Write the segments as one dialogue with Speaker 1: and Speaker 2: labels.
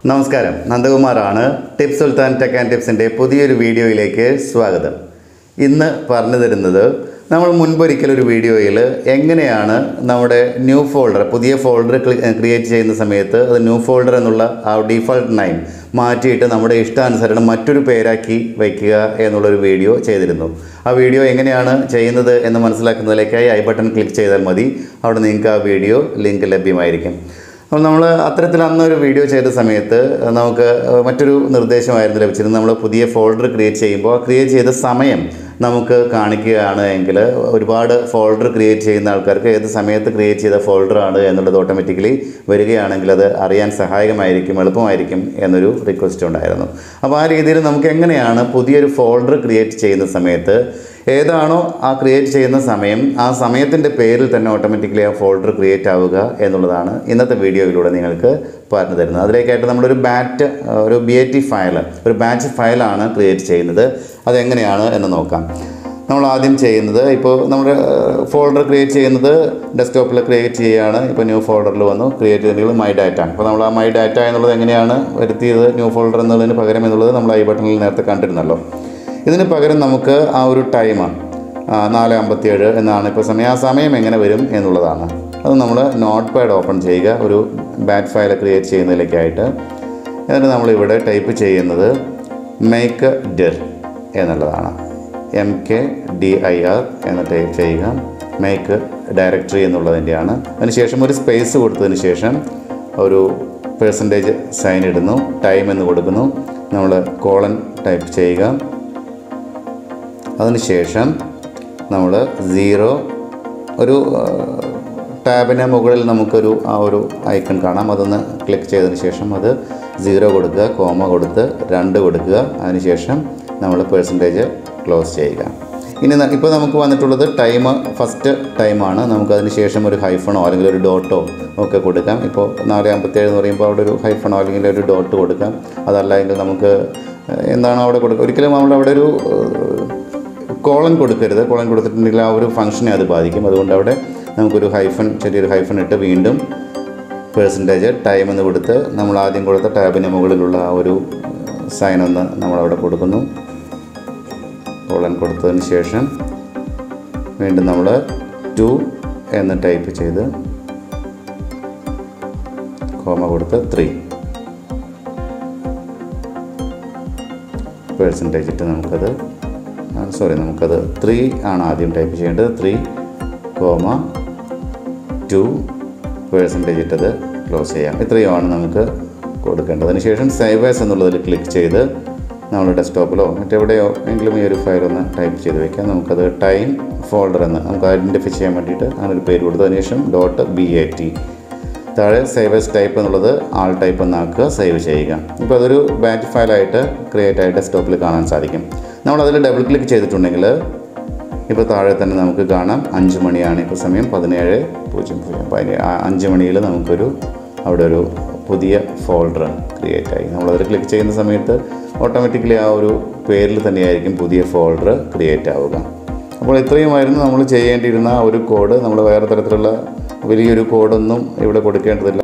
Speaker 1: നമസ്കാരം നന്ദകുമാറാണ് tips Sultan tech and ടിപ്സിൻ്റെ പുതിയൊരു വീഡിയോയിലേക്ക് സ്വാഗതം ഇന്ന് പറഞ്ഞു തരുന്നത് നമ്മൾ മുൻപൊരിക്കൽ ഒരു വീഡിയോയിൽ എങ്ങനെയാണ് നമ്മുടെ ന്യൂ ഫോൾഡർ പുതിയ ഫോൾഡർ ക്രിയേറ്റ് ചെയ്യുന്ന സമയത്ത് അത് ന്യൂ ഫോൾഡർ എന്നുള്ള ആ ഡീഫോൾട്ട് നൈം മാറ്റിയിട്ട് നമ്മുടെ ഇഷ്ടാനുസരണം മറ്റൊരു പേരാക്കി വയ്ക്കുക എന്നുള്ളൊരു വീഡിയോ ചെയ്തിരുന്നു ആ വീഡിയോ എങ്ങനെയാണ് ചെയ്യുന്നത് എന്ന് മനസ്സിലാക്കുന്നതിലേക്കായി ഐ ബട്ടൺ ക്ലിക്ക് ചെയ്താൽ മതി അവിടെ നിങ്ങൾക്ക് ആ വീഡിയോ ലിങ്ക് ലഭ്യമായിരിക്കും അപ്പോൾ നമ്മൾ അത്തരത്തിൽ അന്നൊരു വീഡിയോ ചെയ്ത സമയത്ത് നമുക്ക് മറ്റൊരു നിർദ്ദേശമായിരുന്നു ലഭിച്ചിരുന്നത് നമ്മൾ പുതിയ ഫോൾഡർ ക്രിയേറ്റ് ചെയ്യുമ്പോൾ ക്രിയേറ്റ് ചെയ്ത സമയം നമുക്ക് കാണിക്കുകയാണ് എങ്കിൽ ഒരുപാട് ഫോൾഡർ ക്രിയേറ്റ് ചെയ്യുന്ന ആൾക്കാർക്ക് ഏത് സമയത്ത് ക്രിയേറ്റ് ചെയ്ത ഫോൾഡറാണ് എന്നുള്ളത് ഓട്ടോമാറ്റിക്കലി വരികയാണെങ്കിൽ അത് അറിയാൻ സഹായകമായിരിക്കും എളുപ്പമായിരിക്കും എന്നൊരു റിക്വസ്റ്റ് ഉണ്ടായിരുന്നു അപ്പോൾ ആ രീതിയിൽ നമുക്ക് എങ്ങനെയാണ് പുതിയൊരു ഫോൾഡർ ക്രിയേറ്റ് ചെയ്യുന്ന സമയത്ത് ഏതാണോ ആ ക്രിയേറ്റ് ചെയ്യുന്ന സമയം ആ സമയത്തിൻ്റെ പേരിൽ തന്നെ ഓട്ടോമാറ്റിക്കലി ആ ഫോൾഡർ ക്രിയേറ്റ് ആവുക എന്നുള്ളതാണ് ഇന്നത്തെ വീഡിയോയിലൂടെ നിങ്ങൾക്ക് പറഞ്ഞു തരുന്നത് അതിലേക്കായിട്ട് നമ്മളൊരു ബാറ്റ് ഒരു ബി എ ടി ഫയൽ ഒരു ബാച്ച് ഫയലാണ് ക്രിയേറ്റ് ചെയ്യുന്നത് അതെങ്ങനെയാണ് എന്ന് നോക്കാം നമ്മൾ ആദ്യം ചെയ്യുന്നത് ഇപ്പോൾ നമ്മുടെ ഫോൾഡർ ക്രിയേറ്റ് ചെയ്യുന്നത് ഡെസ്ക്ടോപ്പിൽ ക്രിയേറ്റ് ചെയ്യുകയാണ് ഇപ്പോൾ ന്യൂ ഫോൾഡറിൽ വന്നു ക്രിയേറ്റ് ചെയ്തിട്ടുള്ളത് മൈ ഡാറ്റ അപ്പോൾ നമ്മൾ ആ മൈ ഡാറ്റ എന്നുള്ളത് എങ്ങനെയാണ് വരുത്തിയത് ന്യൂ ഫോൾഡർ എന്നുള്ളതിന് പകരം എന്നുള്ളത് നമ്മൾ ഐ ബട്ടണിൽ നേരത്തെ കണ്ടിരുന്നല്ലോ ഇതിന് പകരം നമുക്ക് ആ ഒരു ടൈം നാല് അമ്പത്തിയേഴ് എന്നാണ് ഇപ്പോൾ സമയം ആ സമയം എങ്ങനെ വരും എന്നുള്ളതാണ് അത് നമ്മൾ നോട്ട് പാഡ് ഓപ്പൺ ചെയ്യുക ഒരു ബാറ്റ് ഫയൽ ക്രിയേറ്റ് ചെയ്യുന്നതിലേക്കായിട്ട് എന്നിട്ട് നമ്മളിവിടെ ടൈപ്പ് ചെയ്യുന്നത് മേക്ക് ഡെർ എന്നുള്ളതാണ് M K D I R എന്ന് ടൈപ്പ് ചെയ്യുക മേക്ക് ഡയറക്ടറി എന്നുള്ളതിൻ്റെയാണ് അതിനുശേഷം ഒരു സ്പേസ് കൊടുത്തതിന് ശേഷം ഒരു പേഴ്സൻറ്റേജ് സൈൻ ഇടുന്നു ടൈം എന്ന് കൊടുക്കുന്നു നമ്മൾ കോളൻ ടൈപ്പ് ചെയ്യുക അതിനുശേഷം നമ്മൾ സീറോ ഒരു ടാബിന് മുകളിൽ നമുക്കൊരു ആ ഒരു ഐക്കൺ കാണാം അതൊന്ന് ക്ലിക്ക് ചെയ്തതിന് ശേഷം അത് സീറോ കൊടുക്കുക കോമ കൊടുത്ത് രണ്ട് കൊടുക്കുക അതിനുശേഷം നമ്മൾ പേഴ്സൻറ്റേജ് ക്ലോസ് ചെയ്യുക ഇനി ന- ഇപ്പോൾ നമുക്ക് വന്നിട്ടുള്ളത് ടൈം ഫസ്റ്റ് ടൈമാണ് നമുക്കതിന് ശേഷം ഒരു ഹൈഫണോ അല്ലെങ്കിൽ ഒരു ഡോട്ടോ ഒക്കെ കൊടുക്കാം ഇപ്പോൾ നാല് അമ്പത്തേഴ് എന്ന് പറയുമ്പോൾ അവിടെ ഒരു ഹൈഫണോ അല്ലെങ്കിൽ ഒരു ഡോട്ട് കൊടുക്കാം അതല്ല എങ്കിൽ നമുക്ക് എന്താണ് അവിടെ കൊടുക്കുക ഒരിക്കലും നമ്മൾ അവിടെ ഒരു കോളൻ കൊടുക്കരുത് കോളൻ കൊടുത്തിട്ടുണ്ടെങ്കിൽ ആ ഒരു ഫംഗ്ഷനെ അത് ബാധിക്കും അതുകൊണ്ട് അവിടെ നമുക്കൊരു ഹൈഫൺ ചെറിയൊരു ഹൈഫൺ ഇട്ട് വീണ്ടും പേഴ്സൻറ്റേജ് ടൈം എന്ന് കൊടുത്ത് നമ്മൾ ആദ്യം കൊടുത്ത ടാബിന് മുകളിലുള്ള ആ ഒരു സൈൻ ഒന്ന് നമ്മളവിടെ കൊടുക്കുന്നു കോളൻ കൊടുത്തതിന് ശേഷം വീണ്ടും നമ്മൾ ടു എന്ന് ടൈപ്പ് ചെയ്ത് കോമ കൊടുത്ത് ത്രീ പേഴ്സൻറ്റേജ് ഇട്ട് നമുക്കത് സോറി നമുക്കത് ത്രീ ആണ് ആദ്യം ടൈപ്പ് ചെയ്യേണ്ടത് ത്രീ കോമ ടു പേഴ്സൻറ്റേജ് ഇട്ടത് ക്ലോസ് ചെയ്യാം ഇത്രയുമാണ് നമുക്ക് കൊടുക്കേണ്ടത് അതിനുശേഷം സേവേഴ്സ് എന്നുള്ളതിൽ ക്ലിക്ക് ചെയ്ത് നമ്മൾ ഡെസ്ക്ടോപ്പിലോ മറ്റെവിടെയോ എങ്കിലും ഈ ഒരു ഫയൽ ഒന്ന് ടൈപ്പ് ചെയ്ത് വെക്കാം നമുക്കത് ടൈം ഫോൾഡർ എന്ന് നമുക്ക് ഐഡൻറ്റിഫൈ ചെയ്യാൻ വേണ്ടിയിട്ട് അങ്ങനെ ഒരു പേര് കൊടുത്തു അതിനുശേഷം ഡോട്ട് ബി എ ടി താഴെ സേവേഴ്സ് ടൈപ്പ് എന്നുള്ളത് ആൾ ടൈപ്പ് എന്നാക്കുക സേവ് ചെയ്യുക ഇപ്പോൾ അതൊരു ബാറ്റ് ഫയലായിട്ട് ക്രിയേറ്റ് ആയിട്ട് ഡെസ്ക്ടോപ്പിൽ കാണാൻ സാധിക്കും നമ്മളതിൽ ഡബിൾ ക്ലിക്ക് ചെയ്തിട്ടുണ്ടെങ്കിൽ ഇപ്പോൾ താഴെ തന്നെ നമുക്ക് കാണാം അഞ്ച് മണിയാണ് ഇപ്പോൾ സമയം പതിനേഴ് പൂജ്യം പൂജ്യം പതിനേഴ് ആ അഞ്ച് മണിയിൽ നമുക്കൊരു അവിടെ ഒരു പുതിയ ഫോൾഡർ ക്രിയേറ്റ് ആയി നമ്മളതിൽ ക്ലിക്ക് ചെയ്യുന്ന സമയത്ത് ഓട്ടോമാറ്റിക്കലി ആ ഒരു പേരിൽ തന്നെയായിരിക്കും പുതിയ ഫോൾഡർ ക്രിയേറ്റ് ആവുക അപ്പോൾ ഇത്രയുമായിരുന്നു നമ്മൾ ചെയ്യേണ്ടിയിരുന്ന ആ ഒരു കോഡ് നമ്മൾ വേറെ തരത്തിലുള്ള വലിയൊരു കോഡൊന്നും ഇവിടെ കൊടുക്കേണ്ടതില്ല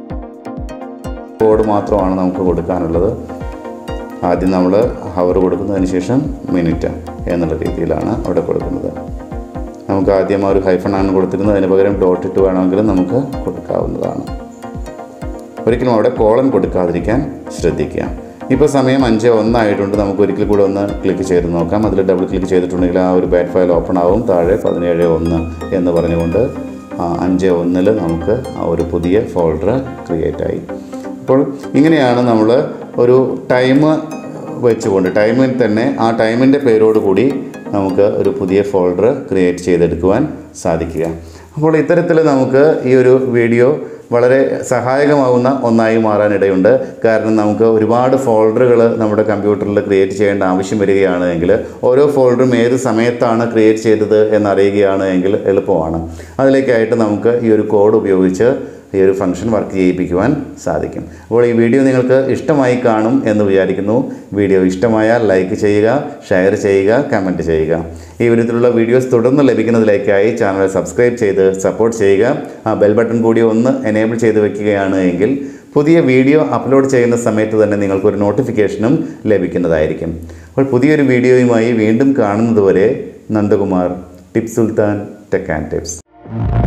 Speaker 1: കോഡ് മാത്രമാണ് നമുക്ക് കൊടുക്കാനുള്ളത് ആദ്യം നമ്മൾ ഹവർ കൊടുക്കുന്നതിന് ശേഷം മിനിറ്റ് എന്നുള്ള രീതിയിലാണ് അവിടെ കൊടുക്കുന്നത് നമുക്ക് ആദ്യം ആ ഒരു ഹൈഫൺ ആണ് കൊടുത്തിരുന്നത് അതിന് പകരം ഡോട്ട് ഇട്ട് വേണമെങ്കിലും നമുക്ക് കൊടുക്കാവുന്നതാണ് ഒരിക്കലും അവിടെ കോളൻ കൊടുക്കാതിരിക്കാൻ ശ്രദ്ധിക്കുക ഇപ്പോൾ സമയം അഞ്ച് ഒന്നായിട്ടുണ്ട് നമുക്ക് ഒരിക്കൽ കൂടെ ഒന്ന് ക്ലിക്ക് ചെയ്ത് നോക്കാം അതിൽ ഡബിൾ ക്ലിക്ക് ചെയ്തിട്ടുണ്ടെങ്കിൽ ആ ഒരു ബാറ്റ് ഫയൽ ഓപ്പൺ ആവും താഴെ പതിനേഴ് ഒന്ന് എന്ന് പറഞ്ഞുകൊണ്ട് ആ അഞ്ച് ഒന്നിൽ നമുക്ക് ആ ഒരു പുതിയ ഫോൾഡർ ക്രിയേറ്റ് ആയി അപ്പോൾ ഇങ്ങനെയാണ് നമ്മൾ ഒരു ടൈം വെച്ചുകൊണ്ട് ടൈമിൽ തന്നെ ആ ടൈമിൻ്റെ പേരോട് കൂടി നമുക്ക് ഒരു പുതിയ ഫോൾഡർ ക്രിയേറ്റ് ചെയ്തെടുക്കുവാൻ സാധിക്കുക അപ്പോൾ ഇത്തരത്തിൽ നമുക്ക് ഈ ഒരു വീഡിയോ വളരെ സഹായകമാകുന്ന ഒന്നായി മാറാനിടയുണ്ട് കാരണം നമുക്ക് ഒരുപാട് ഫോൾഡറുകൾ നമ്മുടെ കമ്പ്യൂട്ടറിൽ ക്രിയേറ്റ് ചെയ്യേണ്ട ആവശ്യം വരികയാണ് എങ്കിൽ ഓരോ ഫോൾഡറും ഏത് സമയത്താണ് ക്രിയേറ്റ് ചെയ്തത് എന്നറിയുകയാണ് എങ്കിൽ എളുപ്പമാണ് അതിലേക്കായിട്ട് നമുക്ക് ഈ ഒരു കോഡ് ഉപയോഗിച്ച് ഈ ഒരു ഫംഗ്ഷൻ വർക്ക് ചെയ്യിപ്പിക്കുവാൻ സാധിക്കും അപ്പോൾ ഈ വീഡിയോ നിങ്ങൾക്ക് ഇഷ്ടമായി കാണും എന്ന് വിചാരിക്കുന്നു വീഡിയോ ഇഷ്ടമായാൽ ലൈക്ക് ചെയ്യുക ഷെയർ ചെയ്യുക കമൻറ്റ് ചെയ്യുക ഈ വിധത്തിലുള്ള വീഡിയോസ് തുടർന്ന് ലഭിക്കുന്നതിലേക്കായി ചാനൽ സബ്സ്ക്രൈബ് ചെയ്ത് സപ്പോർട്ട് ചെയ്യുക ആ ബെൽ ബട്ടൺ കൂടി ഒന്ന് എനേബിൾ ചെയ്ത് വെക്കുകയാണ് എങ്കിൽ പുതിയ വീഡിയോ അപ്ലോഡ് ചെയ്യുന്ന സമയത്ത് തന്നെ നിങ്ങൾക്കൊരു നോട്ടിഫിക്കേഷനും ലഭിക്കുന്നതായിരിക്കും അപ്പോൾ പുതിയൊരു വീഡിയോയുമായി വീണ്ടും കാണുന്നതുവരെ Nandakumar tips Sultan tech and tips